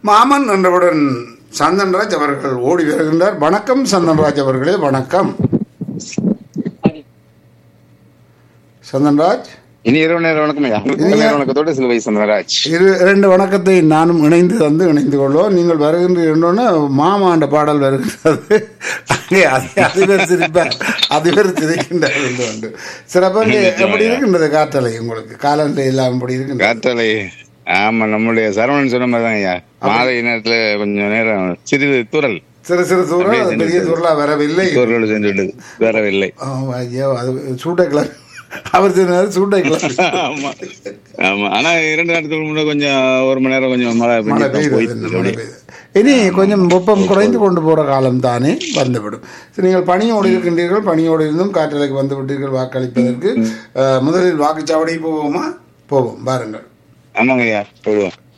மாமன் என்றவுடன் சந்தன்ராஜ் அவர்கள் ஓடி வருகின்றார் வணக்கம் சந்தன்ராஜ் அவர்களே வணக்கம் சந்தன்ராஜ் இனி இரவு நேர வணக்கம் ஐயா நேர வணக்கத்தோட சிலுவை சந்திரராஜ் இரு இரண்டு வணக்கத்தை நானும் இணைந்து வந்து இணைந்து கொள்வோம் நீங்கள் வருகின்றன மாமாண்ட பாடல் வருகின்றது அங்கே அதி- அதிபர் சிரிப்பார் அதிபர் சிரிக்கின்றார் என்று உண்டு சிறப்பாக எப்படி இருக்கின்றது காற்றலை உங்களுக்கு காலநிலை எல்லாம் எப்படி இருக்கின்றது காற்றலை ஆமா நம்முடைய சரவணன் சொன்ன மாதிரி தான் ஐயா மாலை நேரத்துல கொஞ்சம் நேரம் சிறிது தூரல் சிறு சிறு தூரம் பெரிய தூரலா வரவில்லை தூரல் சென்று விட்டது வரவில்லை ஆ, ஐயோ அது சூட்டை கிளம்பி அவர் சொன்னார் சூட்டை கிளம்பி ஆமா ஆமா ஆனா இரண்டு நேரத்துக்கு முன்னாடி கொஞ்சம் ஒரு மணி நேரம் கொஞ்சம் மழை மழை பெஞ்சு பெய்யுது இந்த மழை பெய்யுது இனி கொஞ்சம் வெப்பம் குறைந்து கொண்டு போற காலம் தானே வந்துவிடும் சரி, நீங்கள் பணியோடு இருக்கின்றீர்கள் பணியோடு இருந்தும் காற்றலைக்கு வந்து விட்டீர்கள் வாக்களிப்பதற்கு அஹ், முதலில் வாக்குச்சாவடி போவோமா போவோம் பாருங்கள் ஆமாங்க ஐயா போடுவோம்